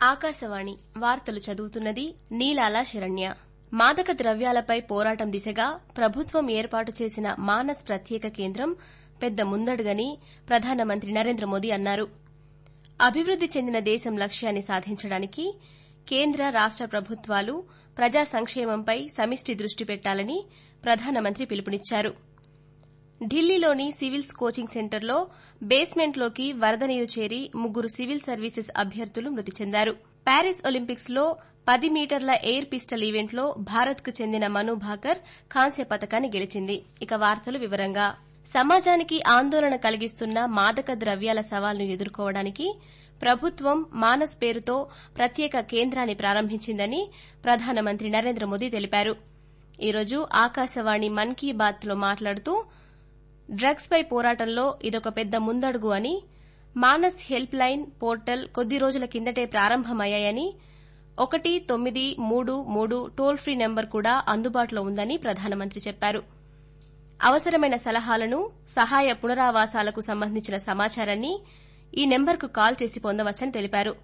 ఆకాశవాణి వార్తలు చదువుతున్నది నీలాల శరణ్య మాదక ద్రవ్యాలపై పోరాటం దిశగా ప్రభుత్వం ఏర్పాటు చేసిన మానస్ ప్రత్యేక కేంద్రం పెద్ద ముందడుగని ప్రధానమంత్రి నరేంద్ర మోదీ అన్నారు అభివృద్ది చెందిన దేశం లక్ష్యాన్ని సాధించడానికి కేంద్ర రాష్ట ప్రభుత్వాలు ప్రజా సంక్షేమంపై సమిష్టి దృష్టి పెట్టాలని ప్రధానమంత్రి పిలుపునిచ్చారు ఢిల్లీలోని సివిల్స్ కోచింగ్ సెంటర్లో బేస్మెంట్లోకి వరద నీరు చేరి ముగ్గురు సివిల్ సర్వీసెస్ అభ్యర్థులు మృతి చెందారు ప్యారిస్ ఒలింపిక్స్ లో పది మీటర్ల ఎయిర్ పిస్టల్ ఈవెంట్లో భారత్కు చెందిన మను భాకర్ కాంస్య పతకాన్ని గెలిచింది ఇక వార్తలు వివరంగా సమాజానికి ఆందోళన కలిగిస్తున్న మాదక ద్రవ్యాల సవాల్ను ఎదుర్కోవడానికి ప్రభుత్వం మానస్ పేరుతో ప్రత్యేక కేంద్రాన్ని ప్రారంభించిందని ప్రధానమంత్రి నరేంద్ర మోదీ తెలిపారు ఈ రోజు ఆకాశవాణి మన్ కీ బాత్ లో మాట్లాడుతూ డ్రగ్స్ పై పోరాటంలో ఇదొక పెద్ద ముందడుగు అని మానస్ హెల్ప్ లైన్ పోర్టల్ కొద్ది రోజుల కిందటే ప్రారంభమయ్యాయని ఒకటి తొమ్మిది మూడు మూడు టోల్ ఫ్రీ నెంబర్ కూడా అందుబాటులో ఉందని ప్రధానమంత్రి చెప్పారు అవసరమైన సలహాలను సహాయ పునరావాసాలకు సంబంధించిన సమాచారాన్ని ఈ నెంబర్కు కాల్ చేసి పొందవచ్చని తెలిపారు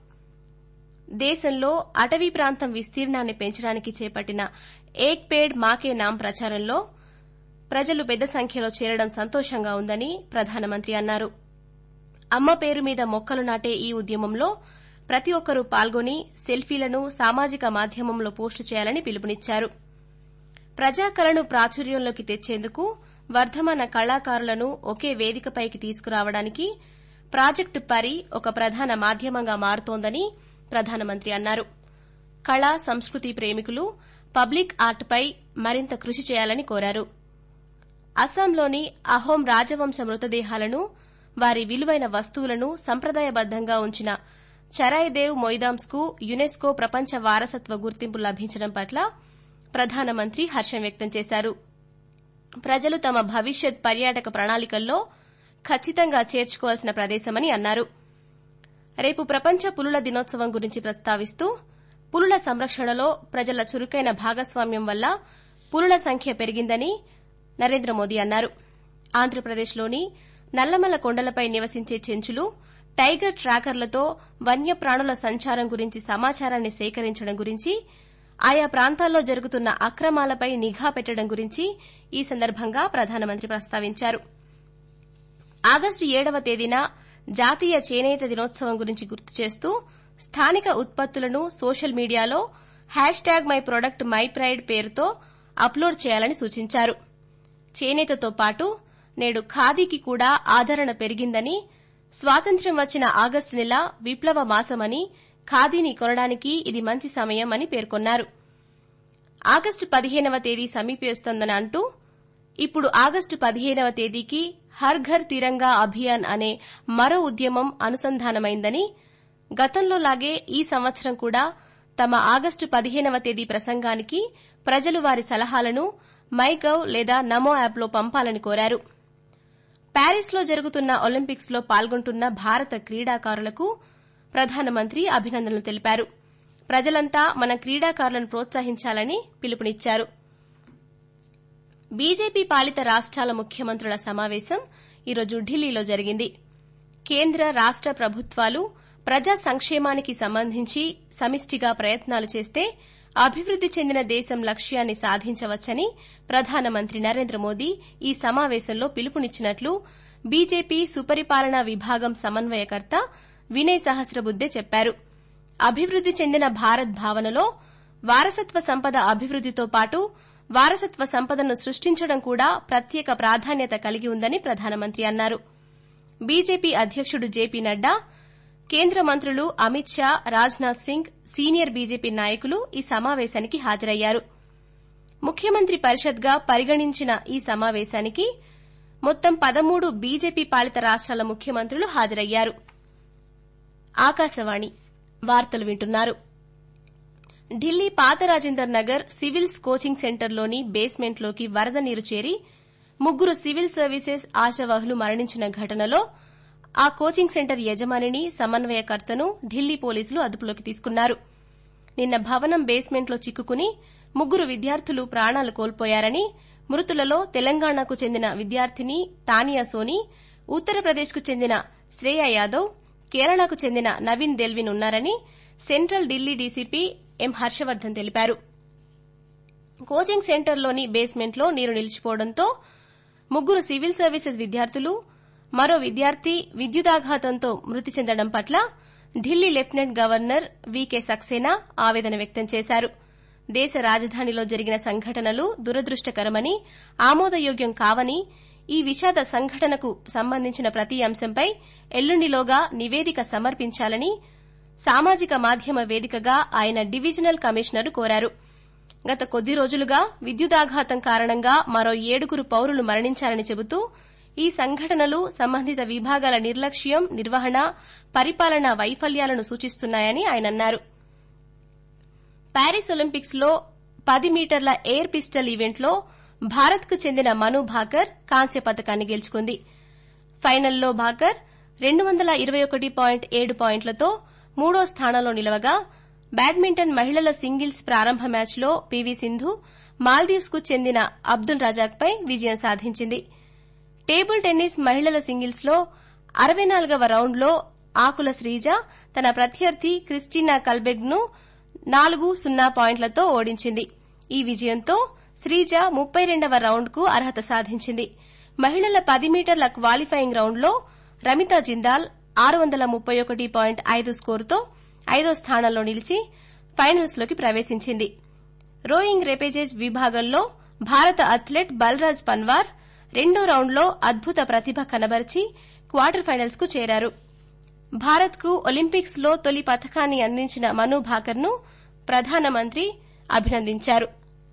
దేశంలో అటవీ ప్రాంతం విస్తీర్ణాన్ని పెంచడానికి చేపట్టిన ఏక్ పేడ్ మాకే నామ్ ప్రచారంలో ప్రజలు పెద్ద సంఖ్యలో చేరడం సంతోషంగా ఉందని ప్రధానమంత్రి అన్నారు అమ్మ పేరు మీద మొక్కలు నాటే ఈ ఉద్యమంలో ప్రతి ఒక్కరూ పాల్గొని సెల్ఫీలను సామాజిక మాధ్యమంలో పోస్టు చేయాలని పిలుపునిచ్చారు ప్రజాకళను ప్రాచుర్యంలోకి తెచ్చేందుకు వర్ధమాన కళాకారులను ఒకే వేదికపైకి తీసుకురావడానికి ప్రాజెక్టు పరి ఒక ప్రధాన మాధ్యమంగా మారుతోందని ప్రధానమంత్రి అన్నారు కళా సంస్కృతి ప్రేమికులు పబ్లిక్ ఆర్ట్పై మరింత కృషి చేయాలని కోరారు అస్సాంలోని అహోం రాజవంశ మృతదేహాలను వారి విలువైన వస్తువులను సంప్రదాయబద్దంగా ఉంచిన చరాయ్దేవ్ మొయిదామ్స్ కు యునెస్కో ప్రపంచ వారసత్వ గుర్తింపు లభించడం పట్ల ప్రధానమంత్రి హర్షం వ్యక్తం చేశారు ప్రజలు తమ భవిష్యత్ పర్యాటక ప్రణాళికల్లో ఖచ్చితంగా చేర్చుకోవాల్సిన ప్రదేశమని అన్నారు రేపు ప్రపంచ పులుల దినోత్సవం గురించి ప్రస్తావిస్తూ పులుల సంరక్షణలో ప్రజల చురుకైన భాగస్వామ్యం వల్ల పులుల సంఖ్య పెరిగిందని నరేంద్ర మోదీ అన్నారు ఆంధ్రప్రదేశ్లోని నల్లమల్ల కొండలపై నివసించే చెంచులు టైగర్ ట్రాకర్లతో వన్యప్రాణుల సంచారం గురించి సమాచారాన్ని సేకరించడం గురించి ఆయా ప్రాంతాల్లో జరుగుతున్న అక్రమాలపై నిఘా పెట్టడం గురించి ఈ సందర్భంగా ప్రధానమంత్రి ప్రస్తావించారు ఆగస్టు ఏడవ తేదీన జాతీయ చేనేత దినోత్సవం గురించి గుర్తు చేస్తూ స్థానిక ఉత్పత్తులను సోషల్ మీడియాలో hashtag my product my pride పేరుతో అప్లోడ్ చేయాలని సూచించారు చేనేతతో పాటు నేడు ఖాదీకి కూడా ఆదరణ పెరిగిందని స్వాతంత్ర్యం వచ్చిన ఆగస్టు నెల విప్లవ మాసమని ఖాదీని కొనడానికి ఇది మంచి సమయం అని పేర్కొన్నారు ఆగస్టు పదిహేనవ తేదీ సమీపిస్తోందని అంటూ ఇప్పుడు ఆగస్టు పదిహేనవ తేదీకి హర్ ఘర్ తిరంగా అభియాన్ అనే మరో ఉద్యమం అనుసంధానమైందని గతంలో లాగే ఈ సంవత్సరం కూడా తమ ఆగస్టు పదిహేనవ తేదీ ప్రసంగానికి ప్రజలు వారి సలహాలను మై గవ్ లేదా నమో యాప్లో పంపాలని కోరారు ప్యారిస్లో జరుగుతున్న ఒలింపిక్స్ లో పాల్గొంటున్న భారత క్రీడాకారులకు ప్రధానమంత్రి అభినందనలు తెలిపారు ప్రజలంతా మన క్రీడాకారులను ప్రోత్సహించాలని పిలుపునిచ్చారు బీజేపీ పాలిత రాష్టాల ముఖ్యమంత్రుల సమావేశం ఈరోజు ఢిల్లీలో జరిగింది కేంద్ర రాష్ట ప్రభుత్వాలు ప్రజా సంక్షేమానికి సంబంధించి సమిష్టిగా ప్రయత్నాలు చేస్తే అభివృద్ది చెందిన దేశం లక్ష్యాన్ని సాధించవచ్చని ప్రధానమంత్రి నరేంద్ర మోదీ ఈ సమావేశంలో పిలుపునిచ్చినట్లు బీజేపీ సుపరిపాలనా విభాగం సమన్వయకర్త వినయ్ సహస్రబుద్దే చెప్పారు అభివృద్ది చెందిన భారత్ భావనలో వారసత్వ సంపద అభివృద్దితో పాటు వారసత్వ సంపదను సృష్టించడం కూడా ప్రత్యేక ప్రాధాన్యత కలిగి ఉందని ప్రధానమంత్రి అన్నారు బీజేపీ అధ్యకుడు జేపీ నడ్డా కేంద్ర మంత్రులు అమిత్ షా రాజ్నాథ్ సింగ్ సీనియర్ బీజేపీ నాయకులు ఈ సమావేశానికి హాజరయ్యారు ముఖ్యమంత్రి పరిషత్గా పరిగణించిన ఈ సమావేశానికి మొత్తం పదమూడు బీజేపీ పాలిత రాష్టాల ముఖ్యమంత్రులు హాజరయ్యారు ఆకాశవాణి వార్తలు వింటున్నారు ఢిల్లీ పాత రాజేందర్ నగర్ సివిల్స్ కోచింగ్ సెంటర్లోని బేస్మెంట్లోకి వరద నీరు చేరి ముగ్గురు సివిల్ సర్వీసెస్ ఆశావహులు మరణించిన ఘటనలో ఆ కోచింగ్ సెంటర్ యజమానిని సమన్వయకర్తను ఢిల్లీ పోలీసులు అదుపులోకి తీసుకున్నారు నిన్న భవనం బేస్మెంట్లో చిక్కుకుని ముగ్గురు విద్యార్థులు ప్రాణాలు కోల్పోయారని మృతులలో తెలంగాణకు చెందిన విద్యార్థిని తానియా సోని ఉత్తరప్రదేశ్కు చెందిన శ్రేయ యాదవ్ కేరళకు చెందిన నవీన్ దెల్విన్ ఉన్నారని central Delhi DCP M Harshavardhan తెలిపారు కోచింగ్ సెంటర్లోని బేస్మెంట్లో నీరు నిలిచిపోవడంతో ముగ్గురు సివిల్ సర్వీసెస్ విద్యార్థులు మరో విద్యార్థి విద్యుదాఘాతంతో మృతి చెందడం పట్ల Delhi lieutenant governor VK Saxena ఆవేదన వ్యక్తం చేశారు దేశ రాజధానిలో జరిగిన సంఘటనలు దురదృష్టకరమని ఆమోదయోగ్యం కావని ఈ విషాద సంఘటనకు సంబంధించిన ప్రతి అంశంపై ఎల్లుండిలోగా నివేదిక సమర్పించాలని సామాజిక మాధ్యమ వేదికగా ఆయన డివిజనల్ కమిషనర్ కోరారు గత కొద్ది రోజులుగా విద్యుదాఘాతం కారణంగా మరో ఏడుగురు పౌరులు మరణించారని చెబుతూ ఈ సంఘటనలు సంబంధిత విభాగాల నిర్లక్ష్యం నిర్వహణ పరిపాలనా వైఫల్యాలను సూచిస్తున్నాయని ఆయన అన్నారు ప్యారిస్ ఒలింపిక్స్ లో పది మీటర్ల ఎయిర్ పిస్టల్ ఈవెంట్లో భారత్ కు చెందిన మను భాకర్ కాంస్య పతకాన్ని గెలుచుకుంది ఫైనల్లో భాకర్ రెండు వందల ఇరవై ఒకటి పాయింట్ ఏడు పాయింట్లతో మూడో స్థానంలో నిలవగా బ్యాడ్మింటన్ మహిళల సింగిల్స్ ప్రారంభ మ్యాచ్లో పీవీ సింధు మాల్దీవ్స్ కు చెందిన అబ్దుల్ రజాక్పై విజయం సాధించింది టేబుల్ టెన్నిస్ మహిళల సింగిల్స్ లో అరవై నాలుగవ రౌండ్లో ఆకుల శ్రీజ తన ప్రత్యర్థి క్రిస్టినా కల్బెగ్ ను నాలుగు సున్నా పాయింట్లతో ఓడించింది ఈ విజయంతో శ్రీజ ముప్పై రెండవ రౌండ్కు అర్హత సాధించింది మహిళల పది మీటర్ల క్వాలిఫైయింగ్ రౌండ్లో రమితా జిందాల్ ఆరు వందల ముప్పై ఒకటి పాయింట్ ఐదు స్కోరుతో ఐదో స్థానంలో నిలిచి ఫైనల్స్లోకి ప్రవేశించింది రోయింగ్ రెపేజేజ్ విభాగంలో భారత అథ్లెట్ బల్రాజ్ పన్వార్ రెండో రౌండ్లో అద్భుత ప్రతిభ కనబరిచి క్వార్టర్ ఫైనల్స్ కు చేరారు భారత్ కు ఒలింపిక్స్ లో తొలి పథకాన్ని అందించిన మను భాకర్ ను ప్రధానమంత్రి అభినందించారు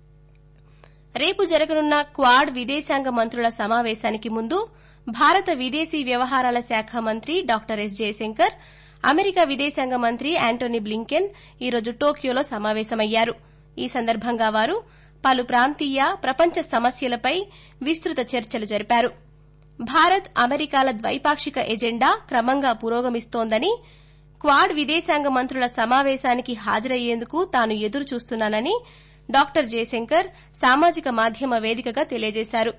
రేపు జరగనున్న క్వాడ్ విదేశాంగ మంత్రుల సమావేశానికి ముందు భారత విదేశీ వ్యవహారాల శాఖ మంత్రి డాక్టర్ ఎస్ జయశంకర్ అమెరికా విదేశాంగ మంత్రి యాంటోనీ బ్లింకెన్ ఈరోజు టోక్యోలో సమావేశమయ్యారు ఈ సందర్భంగా వారు పలు ప్రాంతీయ ప్రపంచ సమస్యలపై విస్తృత చర్చలు జరిపారు భారత్ అమెరికాల ద్వైపాక్షిక ఎజెండా క్రమంగా పురోగమిస్తోందని క్వాడ్ విదేశాంగ మంత్రుల సమావేశానికి హాజరయ్యేందుకు తాను ఎదురు చూస్తున్నానని డాక్టర్ జయశంకర్ సామాజిక మాధ్యమ వేదికగా తెలియజేశారు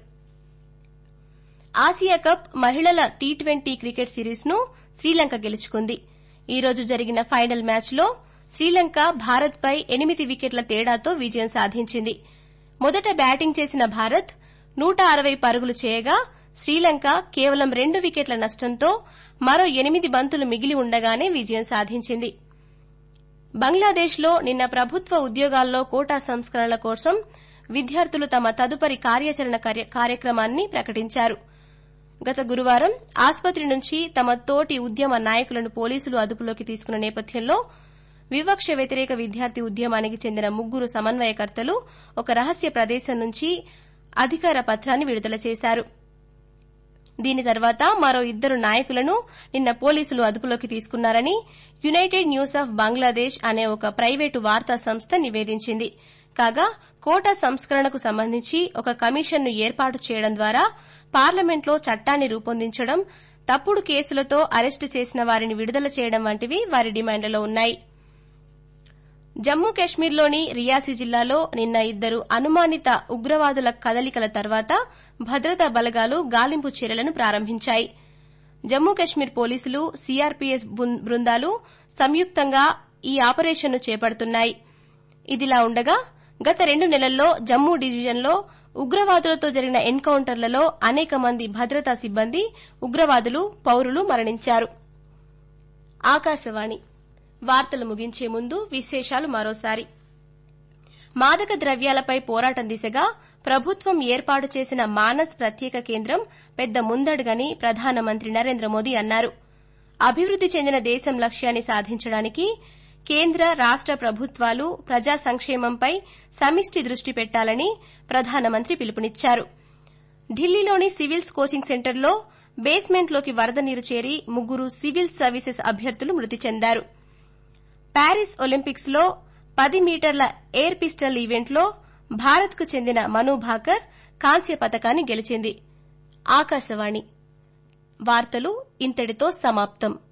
ఆసియా కప్ మహిళల టీ ట్వంటీ క్రికెట్ సిరీస్ ను శ్రీలంక గెలుచుకుంది ఈ రోజు జరిగిన ఫైనల్ మ్యాచ్లో శ్రీలంక భారత్పై ఎనిమిది వికెట్ల తేడాతో విజయం సాధించింది మొదట బ్యాటింగ్ చేసిన భారత్ నూట అరవై పరుగులు చేయగా శ్రీలంక కేవలం రెండు వికెట్ల నష్టంతో మరో ఎనిమిది బంతులు మిగిలి ఉండగానే విజయం సాధించింది బంగ్లాదేశ్లో నిన్న ప్రభుత్వ ఉద్యోగాల్లో కోటా సంస్కరణల కోసం విద్యార్థులు తమ తదుపరి కార్యాచరణ కార్యక్రమాన్ని ప్రకటించారు గత గురువారం ఆసుపత్రి నుంచి తమ తోటి ఉద్యమ నాయకులను పోలీసులు అదుపులోకి తీసుకున్న నేపథ్యంలో వివక్ష వ్యతిరేక విద్యార్థి ఉద్యమానికి చెందిన ముగ్గురు సమన్వయకర్తలు ఒక రహస్య ప్రదేశం నుంచి అధికార పత్రాన్ని విడుదల చేశారు దీని తర్వాత మరో ఇద్దరు నాయకులను నిన్న పోలీసులు అదుపులోకి తీసుకున్నారని యునైటెడ్ న్యూస్ ఆఫ్ బంగ్లాదేశ్ అనే ఒక ప్రైవేటు వార్తా సంస్థ నివేదించింది కాగా కోటా సంస్కరణకు సంబంధించి ఒక కమిషన్ను ఏర్పాటు చేయడం ద్వారా పార్లమెంట్లో చట్టాన్ని రూపొందించడం తప్పుడు కేసులతో అరెస్టు చేసిన వారిని విడుదల చేయడం వంటివి వారి డిమాండ్లలో ఉన్నాయి జమ్మూ కశ్మీర్లోని రియాసీ జిల్లాలో నిన్న ఇద్దరు అనుమానిత ఉగ్రవాదుల కదలికల తర్వాత భద్రతా బలగాలు గాలింపు చర్యలను ప్రారంభించాయి జమ్మూ కశ్మీర్ పోలీసులు సీఆర్పీఎఫ్ బృందాలు సంయుక్తంగా ఈ ఆపరేషన్ను చేపడుతున్నాయి ఇదిలా ఉండగా గత రెండు నెలల్లో జమ్మూ డివిజన్లో ఉగ్రవాదులతో జరిగిన ఎన్కౌంటర్లలో అనేక మంది భద్రతా సిబ్బంది ఉగ్రవాదులు పౌరులు మరణించారు ఆకాశవాణి వార్తలు ముగించే ముందు విశేషాలు మరోసారి మాదక ద్రవ్యాలపై పోరాటం దిశగా ప్రభుత్వం ఏర్పాటు చేసిన మానస్ ప్రత్యేక కేంద్రం పెద్ద ముందడుగని ప్రధానమంత్రి నరేంద్ర మోదీ అన్నారు అభివృద్ది చెందిన దేశం లక్ష్యాన్ని సాధించడానికి కేంద్ర రాష్ట ప్రభుత్వాలు ప్రజా సంక్షేమంపై సమిష్టి దృష్టి పెట్టాలని ప్రధానమంత్రి పిలుపునిచ్చారు ఢిల్లీలోని సివిల్స్ కోచింగ్ సెంటర్లో బేస్మెంట్లోకి వరద నీరు చేరి ముగ్గురు సివిల్ సర్వీసెస్ అభ్యర్థులు మృతి చెందారు ప్యారిస్ ఒలింపిక్స్ లో పది మీటర్ల ఎయిర్ పిస్టల్ ఈవెంట్లో భారత్ కు చెందిన మను భాకర్ కాంస్య పతకాన్ని గెలిచింది ఆకాశవాణి వార్తలు ఇంతటితో సమాప్తం